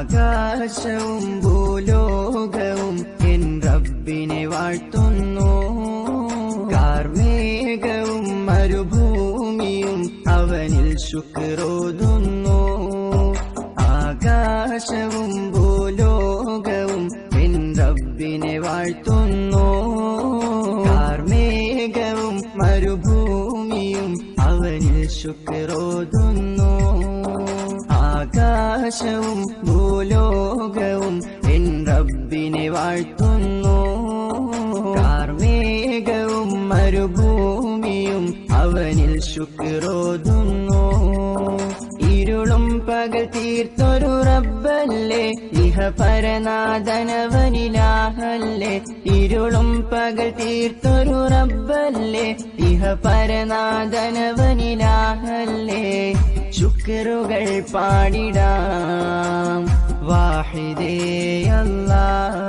ആകാശവും ഭൂലോകവും എൻ റബ്ബിനെ വാഴ്ത്തുന്നു കാർമേഘവും മരുഭൂമിയും അവനിൽ ശുക്രോതുന്നു ആകാശവും ഭൂലോകവും എൻ റബ്ബിനെ വാഴ്ത്തുന്നു കാർമേഘവും മരുഭൂമിയും അവനിൽ ശുക്രോതുന്നു ആകാശവും ഭൂലോകവും എൻ റബ്ബിനെ വാഴ്ത്തുന്നു കാർമേഘവും മരുഭൂമിയും അവനിൽ ശുക്രോതുന്നു ഇരുളും പകൽ തീർത്തൊരു റബ്ബല്ലേ ഇഹ പരനാദനവനിലാഹല്ലേ ഇരുളും പകൽ തീർത്തൊരു റബ്ബല്ലേ ഇഹ പരനാദനവനിലാഹല്ലേ ശുക്രുകൾ പാടിടാം വാഹിദേ അല്ലാ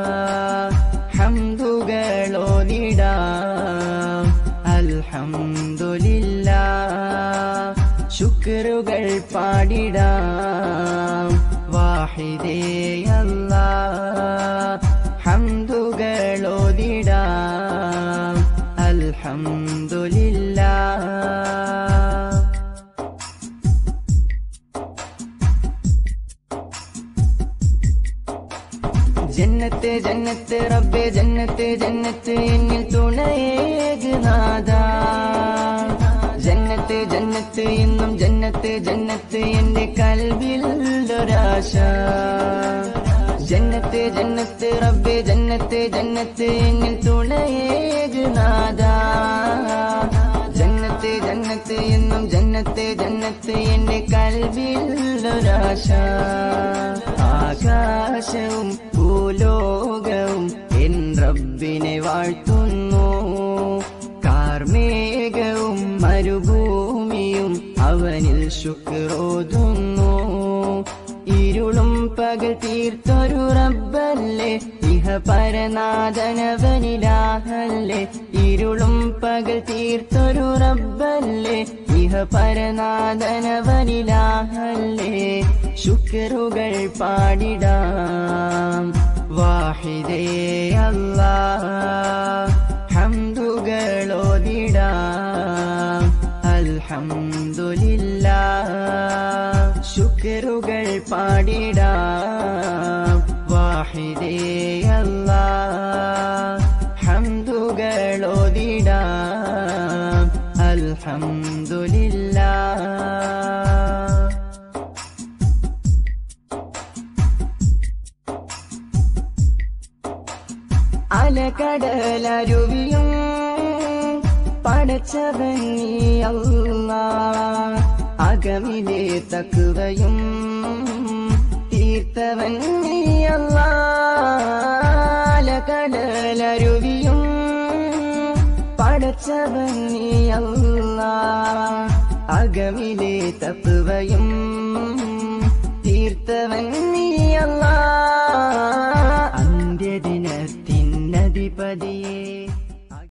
ഹംദുകളോദിടാം അൽഹംദുലില്ലാ ശുക്രുകൾ പാടിടാം വാഹിദേ അല്ലാ ഹംദുകളോദിടാം അൽഹംദുലില്ലാ ജന്നത്ത് ജന്നത്ത് റബ്ബേ ജന്നത്ത് ജന്നത്ത് എന്നിൽ തുണയേകുനാഥ ജന്നത്ത് ജന്നത്ത് എന്നും ജന്നത്ത് ജന്നത്ത് എന്റെ കൽവിൽ ഒരാശ ജന്നത്ത് ജന്നത്ത് റബ്ബേ ജന്നത്ത് ജന്നത്ത് എന്നിൽ തുണയേകുനാഥ ജന്നത്ത് ജന്നത്ത് എന്നും ജന്നത്ത് ജന്നത്ത് എന്റെ കൽവിൽ ഒരാശ ആകാശവും ഭൂലോകവും എൻ റബ്ബിനെ വാഴ്ത്തുന്നു കാർമേഘവും മരുഭൂമിയും അവനിൽ ശുക്രോതുന്നു ഇരുളും പകൽ തീർത്തൊരു റബ്ബല്ലേ ഇഹ പരനാദനവനിലാഹല്ലേ ഇരുളും പകൽ തീർത്തൊരു റബ്ബല്ലേ ഇഹ പരനാദനവനിലാഹല്ലേ ശുക്രുകൾ പാടിടാം വാഹിദേ അല്ലാ ഹംദുകളോദിടാം അൽഹംദുലില്ലാ ശുക്രുകൾ പാടിടാം വാഹിദേ അല്ലാ ഹംദുകളോദിടാം അൽഹംദുലില്ലാ അലകടലരുവിയും പടച്ചവൻ നീയല്ല അകമിലെ തക്കുവയും തീർത്തവൻ നീയല്ല അലകടലരുവിയും പടച്ചവൻ നീയല്ല അകമിലെ തപ്പുവയും തീർത്തവൻ നീയല്ല അന്ത്യദിനത്തിനധിപതിയേ